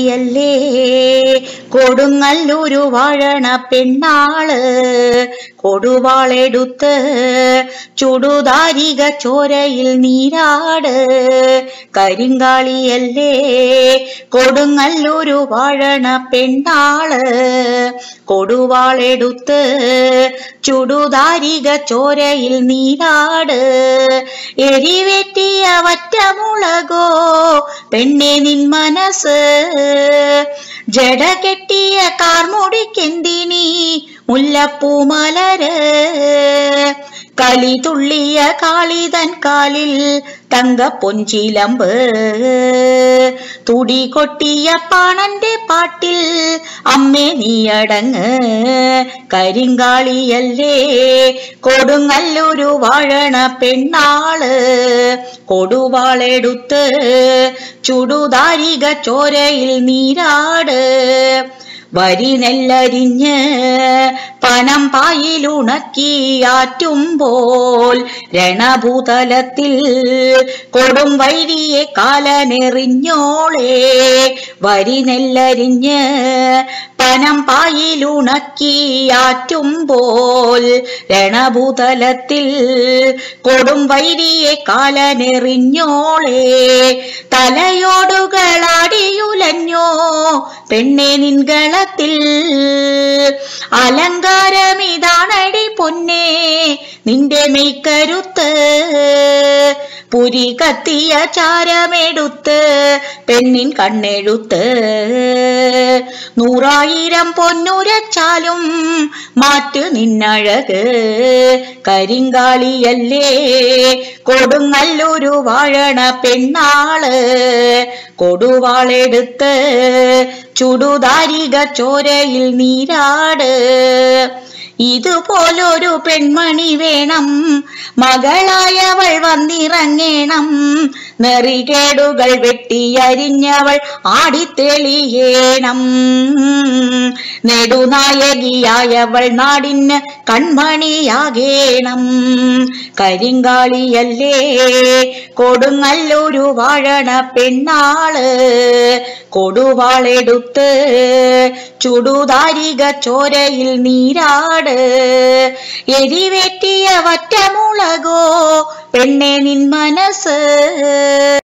കരിങ്കാളിയല്ലേ കൊടുങ്ങല്ലൂരു വാഴണ പെണ്ണാള് കൊടുവാളെടുത്ത് ചുടുതാരിക ചോരയിൽ നീരാട് കരിങ്കാളിയല്ലേ കൊടുങ്ങല്ലൂരു വാഴണ പെണ്ണാള് കൊടുവാളെടുത്ത് ചുടുതാരിക ചോരയിൽ നീരാട് എരിവെറ്റിയ വറ്റമുളകോ പെണ്ണെ നിൻ മനസ്സ് ജട കെട്ടിയ കാർമുടിക്കെന്തിനി മുല്ലപ്പൂമലര് കളി തുള്ളിയ കാളിതൻ കാലിൽ തങ്ക പൊഞ്ചിലമ്പ് തുടി കൊട്ടിയ പാണന്റെ പാട്ടിൽ അമ്മേ നീയടങ്ങ് കരിങ്കാളിയല്ലേ കൊടുങ്ങല്ലൂരു വാഴണ പെണ്ണാള് കൊടുവാളെടുത്ത് ചുടുതാരിക ചോരയിൽ നീരാട് വരി നെല്ലരിഞ്ഞ് പനം പായിലുണക്കി ആറ്റുമ്പോൾ രണഭൂതലത്തിൽ കൊടും വൈരിയെ കാലനെറിഞ്ഞോളെ വരി നെല്ലരിഞ്ഞ് പനം പായിലുണക്കി ആറ്റുമ്പോൾ രണഭൂതലത്തിൽ കൊടും വൈരിയെ കാലനെറിഞ്ഞോളെ തലയോടുകളാടിയുലഞ്ഞോ പെണ്ണെ നിൻകളത്തിൽ അലങ്കാരമിതാണടി പൊന്നെ നിന്റെ മെയ്ക്കരുത്ത് പുരി കത്തിയ ചാരമെടുത്ത് പെണ്ണിൻ കണ്ണെഴുത്ത് നൂറായിരം പൊന്നുരച്ചാലും മാറ്റ് നിന്നഴക് കരിങ്കാളിയല്ലേ കൊടുങ്ങല്ലൊരു വാഴണ പെണ്ണാള് കൊടുവാളെടുത്ത് ചുടുതാരിക ചോരയിൽ നീരാട് ഇതുപോലൊരു പെൺമണി വേണം മകളായവൾ വന്നിറങ്ങേണം നെറികേടുകൾ വെട്ടിയരിഞ്ഞവൾ ആടിത്തെളിയേണം നെടുനായകിയായവൾ നാടിന് കൺമണിയാകേണം കരിങ്കാളിയല്ലേ കൊടുങ്ങല്ലൊരു വാഴണ പെണ്ണാള് കൊടുവാളെടുത്ത് ചുടുതാരിക ചോരയിൽ നീരാട് എരിവേറ്റിയ വറ്റമുളകോ പെണ്ണെ നിൻ മനസ്സ്